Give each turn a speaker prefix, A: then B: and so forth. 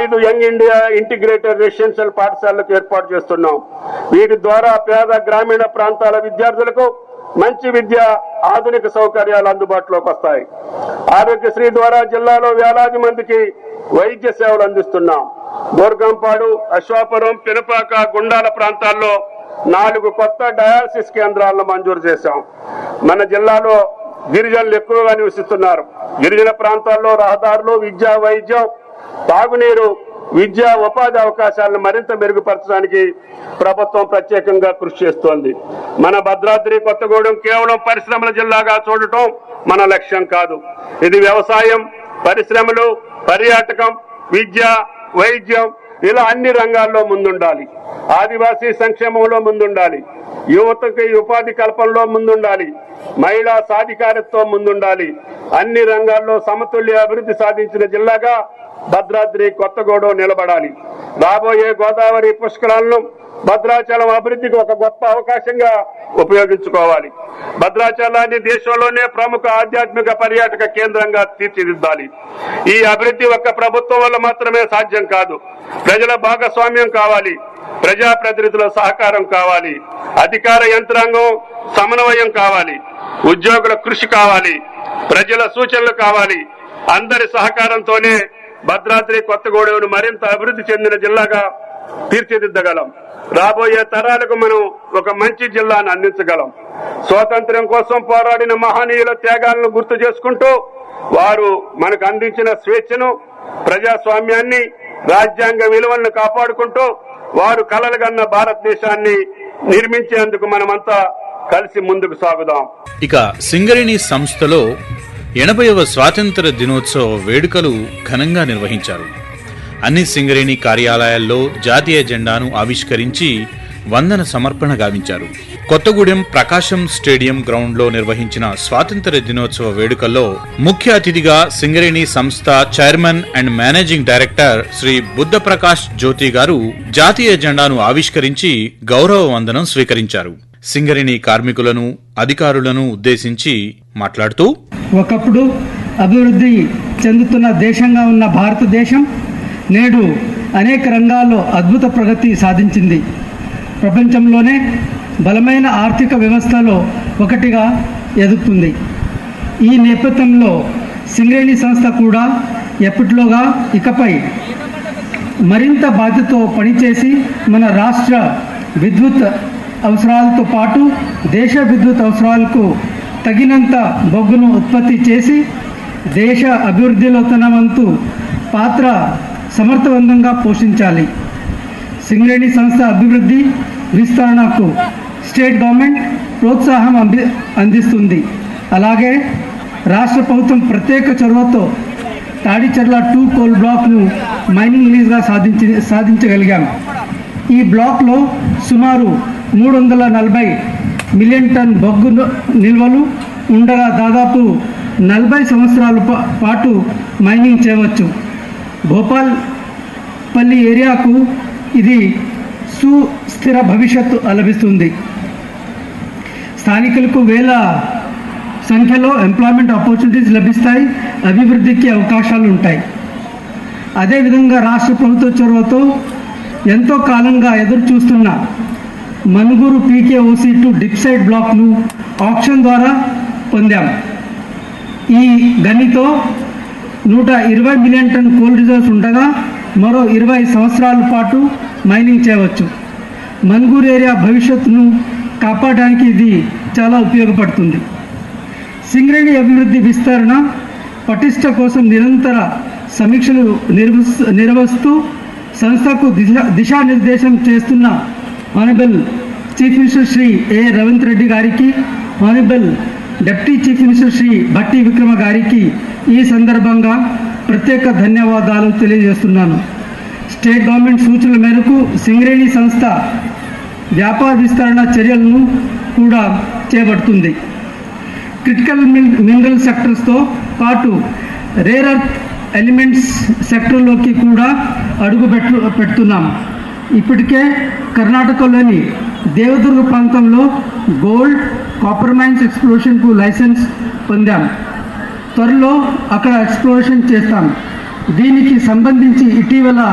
A: ఐదు young India integrated residential పాఠశాలలకు ఏర్పాటు చేస్తున్నాం వీటి ద్వారా పేద గ్రామీణ ప్రాంతాల విద్యార్థులకు మంచి విద్య ఆధునిక సౌకర్యాలు అందుబాటులోకి వస్తాయి ఆరోగ్యశ్రీ ద్వారా జిల్లాలో వేలాది మందికి వైద్య సేవలు అందిస్తున్నాం గోర్గంపాడు అశ్వాపురం పినపాక గుండాల ప్రాంతాల్లో నాలుగు కొత్త డయాలసిస్ కేంద్రాలను మంజూరు చేశాం మన జిల్లాలో గిరిజనులు ఎక్కువగా నివసిస్తున్నారు గిరిజన ప్రాంతాల్లో రహదారులు విద్య వైద్యం తాగునీరు విద్య ఉపాధి అవకాశాలను మరింత మెరుగుపరచడానికి ప్రభుత్వం ప్రత్యేకంగా కృషి చేస్తోంది మన భద్రాద్రి కొత్తగూడెం కేవలం పరిశ్రమల జిల్లాగా చూడటం మన లక్ష్యం కాదు ఇది వ్యవసాయం పరిశ్రమలు పర్యాటకం విద్య వైద్యం ఇలా అన్ని రంగాల్లో ముందుండాలి ఆదివాసీ సంక్షేమంలో ముందుండాలి యువతకి ఉపాధి కల్పనలో ముందుండాలి మహిళా సాధికారత్వం ముందుండాలి అన్ని రంగాల్లో సమతుల్య అభివృద్ధి సాధించిన జిల్లాగా భద్రాద్రి కొత్తగూడెం నిలబడాలి రాబోయే గోదావరి పుష్కరాలను భద్రాచలం అభివృద్ధికి ఒక గొప్ప అవకాశంగా ఉపయోగించుకోవాలి భద్రాచలాన్ని దేశంలోనే ప్రముఖ ఆధ్యాత్మిక పర్యాటక కేంద్రంగా తీర్చిదిద్దాలి ఈ అభివృద్ధి ఒక్క ప్రభుత్వం వల్ల మాత్రమే సాధ్యం కాదు ప్రజల భాగస్వామ్యం కావాలి ప్రజాప్రతినిధుల సహకారం కావాలి అధికార యంత్రాంగం సమన్వయం కావాలి ఉద్యోగుల కృషి కావాలి ప్రజల సూచనలు కావాలి అందరి సహకారంతోనే భద్రాద్రి కొత్తగూడెంను మరింత అభివృద్ధి చెందిన జిల్లాగా తీర్చిదిద్దగలం రాబోయే తరాలకు మనం ఒక మంచి జిల్లాను అందించగలం స్వాతంత్ర్యం కోసం పోరాడిన మహనీయుల త్యాగాలను గుర్తు చేసుకుంటూ వారు మనకు అందించిన స్వేచ్ఛను ప్రజాస్వామ్యాన్ని రాజ్యాంగ విలువలను కాపాడుకుంటూ వారు కలలుగన్న భారతదేశాన్ని నిర్మించేందుకు మనమంతా కలిసి ముందుకు సాగుదాం
B: ఇక సింగరేణి సంస్థలో ఎనభైవ స్వాతంత్ర దినోత్సవ వేడుకలు ఘనంగా నిర్వహించారు అన్ని సింగరేణి కార్యాలయాల్లో జాతీయ జెండాను ఆవిష్కరించి వందన సమర్పణ గావించారు కొత్తగూడెం ప్రకాశం స్టేడియం గ్రౌండ్లో నిర్వహించిన స్వాతంత్ర దినోత్సవ వేడుకల్లో ముఖ్య అతిథిగా సింగరేణి సంస్థ chairman and managing director Shri Buddha Prakash Jyothi garu జాతీయ జెండాను ఆవిష్కరించి గౌరవ వందనం స్వీకరించారు సింగరేణి కార్మికులను అధికారులను ఉద్దేశించి మాట్లాడుతూ
C: ఒకప్పుడు అభివృద్ధి చెందుతున్న దేశంగా ఉన్న భారతదేశం నేడు అనేక రంగాల్లో అద్భుత ప్రగతి సాధించింది ప్రపంచంలోనే బలమైన ఆర్థిక వ్యవస్థలో ఒకటిగా ఎదుగుతుంది ఈ నేపథ్యంలో సింగరేణి సంస్థ కూడా ఎప్పటిలోగా ఇకపై మరింత బాధ్యతతో పనిచేసి మన రాష్ట్ర విద్యుత్ అవసరాలతో పాటు దేశ విద్యుత్ అవసరాలకు తగినంత బొగ్గును ఉత్పత్తి చేసి దేశ అభివృద్ధిలో తన వంతు పాత్ర సమర్థవంతంగా పోషించాలి సింగరేణి సంస్థ అభివృద్ధి విస్తరణకు స్టేట్ గవర్నమెంట్ ప్రోత్సాహం అంది అందిస్తుంది అలాగే రాష్ట్ర ప్రభుత్వం ప్రత్యేక చొరవతో తాడిచెర్ల టూ కోల్ బ్లాక్ను మైనింగ్ లీజ్గా సాధించి సాధించగలిగాం ఈ బ్లాక్లో సుమారు మూడు వందల నలభై మిలియన్ టన్ బొగ్గు నిల్వలు ఉండగా దాదాపు నలభై సంవత్సరాల పా- పాటు మైనింగ్ చేయవచ్చు భోపాల్ పల్లి ఏరియాకు ఇది సుస్థిర భవిష్యత్తు లభిస్తుంది స్థానికులకు వేల సంఖ్యలో ఎంప్లాయ్మెంట్ ఆపర్చునిటీస్ లభిస్తాయి అభివృద్ధికి అవకాశాలు ఉంటాయి అదేవిధంగా రాష్ట్ర ప్రభుత్వ చొరవతో ఎంతో కాలంగా ఎదురు చూస్తున్న మనుగురు పీకేఓసి టు డిప్సైడ్ బ్లాక్ను ఆప్షన్ ద్వారా పొందాం ఈ గనితో నూట ఇరవై మిలియన్ టన్ కోల్ రిజర్వ్స్ ఉండగా మరో ఇరవై సంవత్సరాల పాటు మైనింగ్ చేయవచ్చు మన్గూర్ ఏరియా భవిష్యత్తును కాపాడడానికి ఇది చాలా ఉపయోగపడుతుంది సింగరేణి అభివృద్ధి విస్తరణ పటిష్ట కోసం నిరంతర సమీక్షలు నిర్వహిస్తూ నిర్వహిస్తూ సంస్థకు దిశ దిశానిర్దేశం చేస్తున్న honourable chief minister Shri A Ravindra Reddy గారికి honourable deputy chief minister Shri Bhatti Vikrama గారికి ఈ సందర్భంగా ప్రత్యేక ధన్యవాదాలు తెలియజేస్తున్నాను స్టేట్ గవర్నమెంట్ సూచనల మేరకు సింగరేణి సంస్థ వ్యాపార విస్తరణ చర్యలను కూడా చేపడుతుంది క్రిటికల్ మిన్- మినరల్ సెక్టర్స్తో పాటు రేర్ అర్త్ ఎలిమెంట్స్ సెక్టర్లోకి కూడా అడుగు పెట్టు పెడుతున్నాం ఇప్పటికే కర్ణాటకలోని దేవదుర్గ ప్రాంతంలో గోల్డ్ కాపర్ మైన్స్ ఎక్స్ప్లోషన్కు లైసెన్స్ పొందాం త్వరలో అక్కడ ఎక్స్ప్లోరేషన్ చేస్తాం దీనికి సంబంధించి ఇటీవల